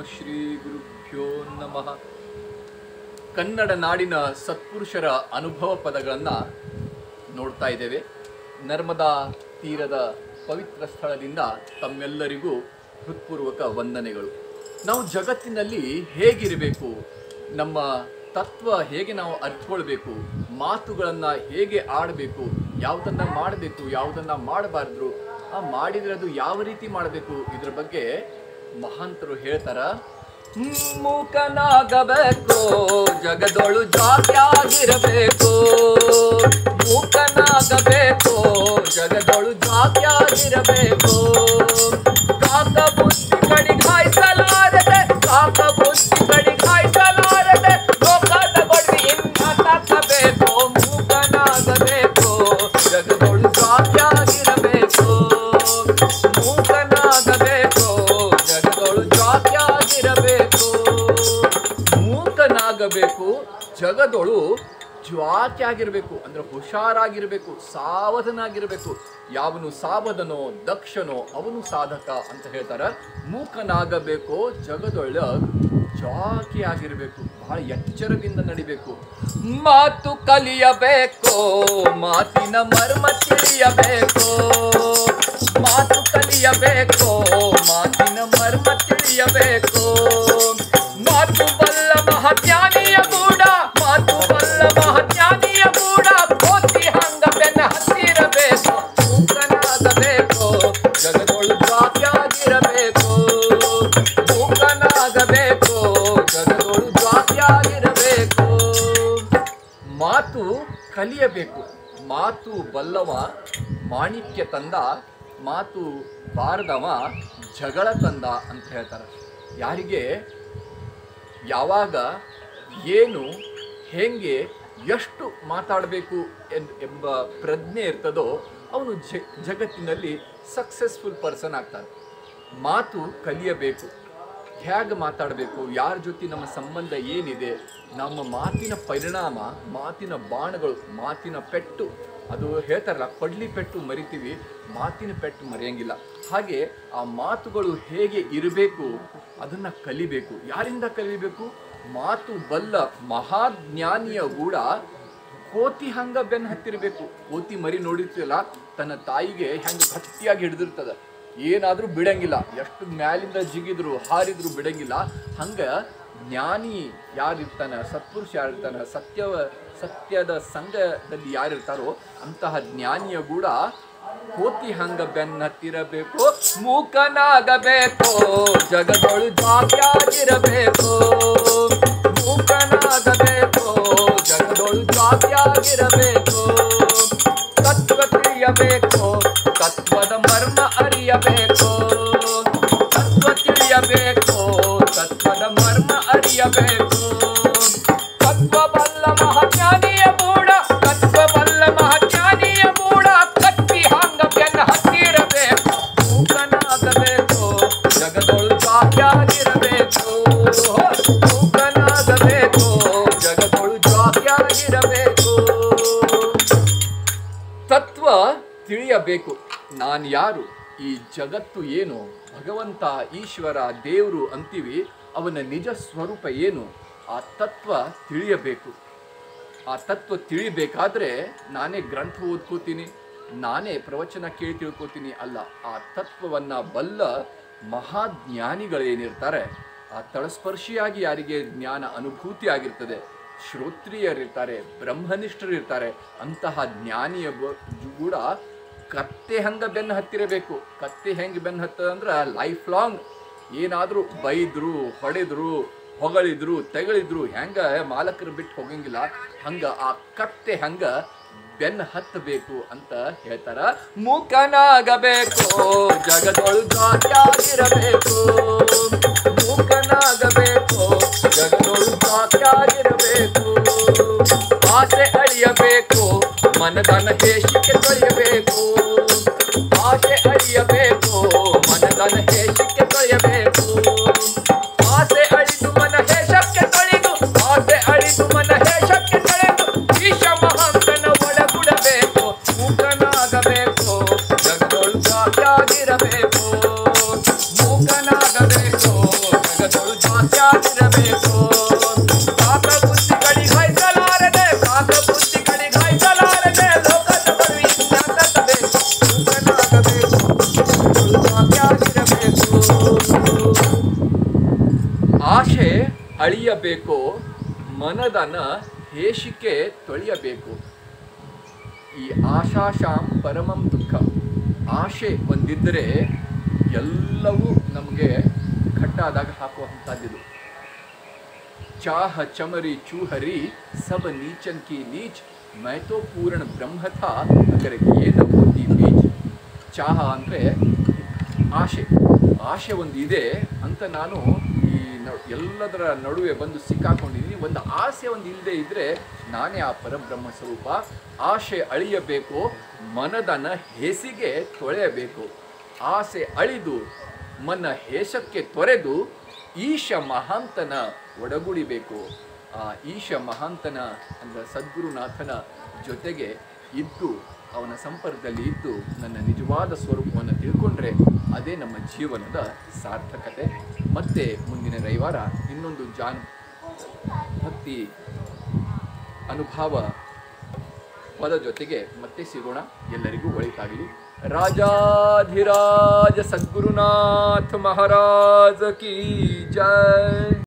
ಶ್ರೀ ಗುರುಭ್ಯೋ ನಮಃ ಕನ್ನಡ ನಾಡಿನ ಸತ್ಪುರುಷರ ಅನುಭವ ಪದಗಳನ್ನು ನೋಡ್ತಾ ಇದ್ದೇವೆ ನರ್ಮದಾ ತೀರದ ಪವಿತ್ರ ಸ್ಥಳದಿಂದ ತಮ್ಮೆಲ್ಲರಿಗೂ ಹೃತ್ಪೂರ್ವಕ ವಂದನೆಗಳು ನಾವು ಜಗತ್ತಿನಲ್ಲಿ ಹೇಗಿರಬೇಕು ನಮ್ಮ ತತ್ವ ಹೇಗೆ ನಾವು ಅರ್ಥಕೊಳ್ಬೇಕು ಮಾತುಗಳನ್ನು ಹೇಗೆ ಆಡಬೇಕು ಯಾವುದನ್ನ ಮಾಡಬೇಕು ಯಾವುದನ್ನ ಮಾಡಬಾರ್ದು ಆ ಮಾಡಿದ್ರೆ ಅದು ಯಾವ ರೀತಿ ಮಾಡಬೇಕು ಇದ್ರ ಬಗ್ಗೆ ಮಹಾಂತರು ಹೇಳ್ತಾರ ಮೂಕನಾಗಬೇಕು ಜಗದೊಳು ಜಾತಿಯಾಗಿರಬೇಕು ಮೂಕನಾಗಬೇಕು ಜಗದೊಳು ಜಾತಿಯಾಗಿರಬೇಕು ಕಾಕ ಬುದ್ಧಿ ಕಡಿಗಾಯಿಸಲಾರದೆ ಕಾಕ ಬುದ್ಧಿ ಕಡಿಗಾಯಿಸಲಾರದೆ ಲೋಕದ ಬಡ್ಡಿ ಇನ್ನ ತಕ್ಕಬೇಕು ಮೂಕನಾಗಬೇಕು ಜಗದೊಳು ಜಾತಿಯಾಗಿರಬೇಕು ಮೂಕನಾಗಬೇಕು ಜಗದೊಳು ಜಾತಿಯಾಗಿರಬೇಕು ಮೂಕನಾಗಬೇಕು ಜಗದೊಳು ಜ್ವಾತಿಯಾಗಿರ್ಬೇಕು ಅಂದ್ರೆ ಹುಷಾರಾಗಿರ್ಬೇಕು ಸಾವಧನಾಗಿರ್ಬೇಕು ಯಾವನು ಸಾವಧನೋ ದಕ್ಷನೋ ಅವನು ಸಾಧಕ ಅಂತ ಹೇಳ್ತಾರ ಮೂಕನಾಗಬೇಕು ಜಗದೊಳ ಜಾಕಿಯಾಗಿರ್ಬೇಕು ಬಹಳ ಎಚ್ಚರದಿಂದ ನಡಿಬೇಕು ಮಾತು ಕಲಿಯಬೇಕು ಮಾತಿನ ಮರ್ಮ ತಿಳಿಯಬೇಕು ಮಾತು ಕಲಿಯಬೇಕು ಮಾತಿನ ಮರ್ಮ ತಿಳಿಯಬೇಕು ಮಾತು ಬಲ್ಲ ಮಹಾಜ್ಞಾನಿಯ ಕೂಡ ಮಾತು ಬಲ್ಲ ಮಹಾಜ್ಞಾನಿಯ ಕೂಡ ಕೋತಿ ಹಂಗ ಬೆನ್ನ ಹತ್ತಿರಬೇಕು ಮೂಕನಾಗಬೇಕು ಜಗದೊಳು ಜಾತಿಯಾಗಿರಬೇಕು ಮೂಕನಾಗಬೇಕು ಜಗದೊಳು ಜಾತಿಯಾಗಿರಬೇಕು ಮಾತು ಕಲಿಯಬೇಕು ಮಾತು ಬಲ್ಲವ ಮಾಣಿಕ್ಯ ತಂದ ಮಾತು ಬಾರದವ ಜಗಳ ತಂದ ಅಂತ ಹೇಳ್ತಾರೆ ಯಾರಿಗೆ ಯಾವಾಗ ಏನು ಹೆಂಗೆ ಎಷ್ಟು ಮಾತಾಡಬೇಕು ಎನ್- ಎಂಬ ಪ್ರಜ್ಞೆ ಇರ್ತದೋ ಅವನು ಜ ಜಗತ್ತಿನಲ್ಲಿ ಸಕ್ಸಸ್ಫುಲ್ ಪರ್ಸನ್ ಆಗ್ತಾನೆ ಮಾತು ಕಲಿಯಬೇಕು ಹೇಗೆ ಮಾತಾಡಬೇಕು ಯಾರ ಜೊತೆ ನಮ್ಮ ಸಂಬಂಧ ಏನಿದೆ ನಮ್ಮ ಮಾತಿನ ಪರಿಣಾಮ ಮಾತಿನ ಬಾಣಗಳು ಮಾತಿನ ಪೆಟ್ಟು ಅದು ಹೇಳ್ತಾರಲ್ಲ ಕೊಡ್ಲಿ ಪೆಟ್ಟು ಮರಿತೀವಿ ಮಾತಿನ ಪೆಟ್ಟು ಮರೆಯಂಗಿಲ್ಲ ಹಾಗೆ ಆ ಮಾತುಗಳು ಹೇಗೆ ಇರಬೇಕು ಅದನ್ನ ಕಲಿಬೇಕು ಯಾರಿಂದ ಕಲಿಬೇಕು ಮಾತು ಬಲ್ಲ ಮಹಾಜ್ಞಾನಿಯ ಕೂಡ ಕೋತಿ ಹಂಗ ಬೆನ್ ಹತ್ತಿರಬೇಕು ಕೋತಿ ಮರಿ ನೋಡಿರ್ತೀವಲ್ಲ ತನ್ನ ತಾಯಿಗೆ ಹೆಂಗ ಗಟ್ಟಿಯಾಗಿ ಹಿಡಿದಿರ್ತದ ಏನಾದ್ರೂ ಬಿಡಂಗಿಲ್ಲ ಎಷ್ಟು ಮ್ಯಾಲಿಂದ ಜಿಗಿದ್ರು ಹಾರಿದ್ರು ಬಿಡಂಗಿಲ್ಲ ಹಂಗ ಜ್ಞಾನಿ ಯಾರಿರ್ತಾನ ಸತ್ಪುರುಷ ಯಾರಿರ್ತಾನ ಸತ್ಯವ ಸತ್ಯದ ಸಂಘದಲ್ಲಿ ಯಾರಿರ್ತಾರೋ ಅಂತಹ ಜ್ಞಾನಿಯ ಕೂಡ ಕೋತಿ ಹಂಗ ಬೆನ್ನ ಹತ್ತಿರಬೇಕು ಮೂಕನಾಗಬೇಕು ಜಗದೊಳು ಜಾತಿಯಾಗಿರಬೇಕು ಮೂಕನಾಗಬೇಕು ಜಗದೊಳು ಜಾತಿಯಾಗಿರಬೇಕು ತತ್ವ ತಿಳಿಯಬೇಕು ತತ್ವದ ಮರ್ಮ ಅರಿಯಬೇಕು ತತ್ವ ತಿಳಿಯಬೇಕು ತತ್ವದ ಮರ್ಮ ಅರಿಯಬೇಕು ತತ್ವ ಬಲ್ಲ ಮಹಾಜ್ಞಾನಿಯ ಮೂಡ ತತ್ವ ಬಲ್ಲ ಮಹಾಜ್ಞಾನಿಯ ಮೂಡ ಕತ್ತಿ ಹಂಗ ಬೆನ್ನ ಹತ್ತಿರಬೇಕು ಮೂಕನಾಗಬೇಕು ಜಗದೊಳು ಜಾತಿಯಾಗಿರಬೇಕು ಮೂಕನಾಗಬೇಕು ಜಗದೊಳು ಜಾತಿಯಾಗಿರಬೇಕು ತತ್ವ ತಿಳಿಯಬೇಕು ನಾನು ಯಾರು ಈ ಜಗತ್ತು ಏನು ಭಗವಂತ ಈಶ್ವರ ದೇವರು ಅಂತೀವಿ ಅವನ ನಿಜ ಸ್ವರೂಪ ಏನು ಆ ತತ್ವ ತಿಳಿಯಬೇಕು ಆ ತತ್ವ ತಿಳಿಬೇಕಾದ್ರೆ ನಾನೇ ಗ್ರಂಥ ಓದ್ಕೋತೀನಿ ನಾನೇ ಪ್ರವಚನ ಕೇಳಿ ತಿಳ್ಕೊತೀನಿ ಅಲ್ಲ ಆ ತತ್ವವನ್ನ ಬಲ್ಲ ಮಹಾಜ್ಞಾನಿಗಳೇನಿರ್ತಾರೆ ಆ ತಳಸ್ಪರ್ಶಿಯಾಗಿ ಯಾರಿಗೆ ಜ್ಞಾನ ಅನುಭೂತಿ ಆಗಿರ್ತದೆ ಶ್ರೋತ್ರಿಯರಿರ್ತಾರೆ ಬ್ರಹ್ಮನಿಷ್ಠರಿರ್ತಾರೆ ಅಂತಹ ಜ್ಞಾನಿಯ ಬ- ಕೂಡ ಕತ್ತೆ ಹಂಗ ಬೆನ್ನು ಹತ್ತಿರಬೇಕು ಕತ್ತೆ ಹೆಂಗೆ ಬೆನ್ನು ಹತ್ತದ ಅಂದ್ರೆ ಲೈಫ್ ಲಾಂಗ್ ಏನಾದರೂ ಬೈದ್ರು ಹೊಡೆದ್ರು ಹೊಗಳಿದ್ರು ತೆಗಳಿದ್ರು ಹೆಂಗ ಮಾಲಕರು ಬಿಟ್ಟು ಹೋಗಂಗಿಲ್ಲ ಹಂಗ ಆ ಕತ್ತೆ ಹಂಗ ಬೆನ್ನ ಹತ್ತಬೇಕು ಅಂತ ಹೇಳ್ತಾರ ಮೂಕನಾಗಬೇಕು ಜಗದೊಳು ಜಾತಿಯಾಗಿರಬೇಕು ಮೂಕನಾಗಬೇಕು ಜಗದೊಳು ಜಾತಿಯಾಗಿರಬೇಕು ಆಸೆ ಅಳಿಯಬೇಕು ಮನದನ ಹೇಸಿಕೆ ತೊಳೆಯಬೇಕು ಆಸೆ ಅಳಿಯಬೇಕು ಮನದನ ಹೇಸಿಕೆ ತೊಳೆಯಬೇಕು ಆಸೆ ಅಳಿದು ಮನ ಹೇಷಕ್ಕೆ ತೊಳೆದು ಆಸೆ ಅಳಿದು ಮನ ಹೇಷಕ್ಕೆ ತೊಳೆದು ಈಶ ಮಹಾಂತನ ಒಳಗುಡಬೇಕು ಮೂಕನಾಗಬೇಕು ಜಗದೊಳು ಜಾತಿಯಾಗಿರಬೇಕು ಮೂಕನಾಗಬೇಕು ಜಗದೊಳು ಅಳಿಯಬೇಕು ಮನದನ ಹೇಸಿಕೆ ತೊಳೆಯಬೇಕು ಈ ಆಶಾಶಾಂ ಪರಮಂ ದುಃಖ ಆಶೆ ಒಂದಿದ್ದರೆ ಎಲ್ಲವೂ ನಮಗೆ ಕಟ್ಟಾದಾಗ ಹಾಕುವಂಥದ್ದಿದು चाह चमरी चूहरी सब नीचन की नीच मैं तो पूर्ण ब्रह्म था अगर ये न होती बीज ಚಾಹ ಅಂದರೆ ಆಶೆ ಆಶೆ ಒಂದು ಇದೆ ಅಂತ ನಾನು ಈ ನ- ಎಲ್ಲದರ ನಡುವೆ ಬಂದು ಸಿಕ್ಕಾಕೊಂಡಿದ್ದೀನಿ ಒಂದು ಆಸೆ ಒಂದು ಇಲ್ಲದೆ ಇದ್ದರೆ ನಾನೇ ಆ ಪರಬ್ರಹ್ಮ ಸ್ವರೂಪ ಆಶೆ ಅಳಿಯಬೇಕು ಮನದನ ಹೇಸಿಗೆ ತೊಳೆಯಬೇಕು ಆಸೆ ಅಳಿದು ಮನ ಹೇಷಕ್ಕೆ ತೊರೆದು ಈಶ ಮಹಾಂತನ ಒಡಗೂಡಿಬೇಕು ಆ ಈಶ ಮಹಾಂತನ ಅಂದರೆ ಸದ್ಗುರುನಾಥನ ಜೊತೆಗೆ ಇದ್ದು ಅವನ ಸಂಪರ್ಕದಲ್ಲಿ ಇದ್ದು ನನ್ನ ನಿಜವಾದ ಸ್ವರೂಪವನ್ನು ತಿಳ್ಕೊಂಡ್ರೆ ಅದೇ ನಮ್ಮ ಜೀವನದ ಸಾರ್ಥಕತೆ ಮತ್ತೆ ಮುಂದಿನ ರವಿವಾರ ಇನ್ನೊಂದು ಜಾನ್ ಭಕ್ತಿ ಅನುಭವ ಪದ ಜೊತೆಗೆ ಮತ್ತೆ ಸಿಗೋಣ ಎಲ್ಲರಿಗೂ ಒಳಿತಾಗಲಿ ರಾಜಾಧಿರಾಜ ಸದ್ಗುರುನಾಥ ಮಹಾರಾಜ ಕಿ ಜಯ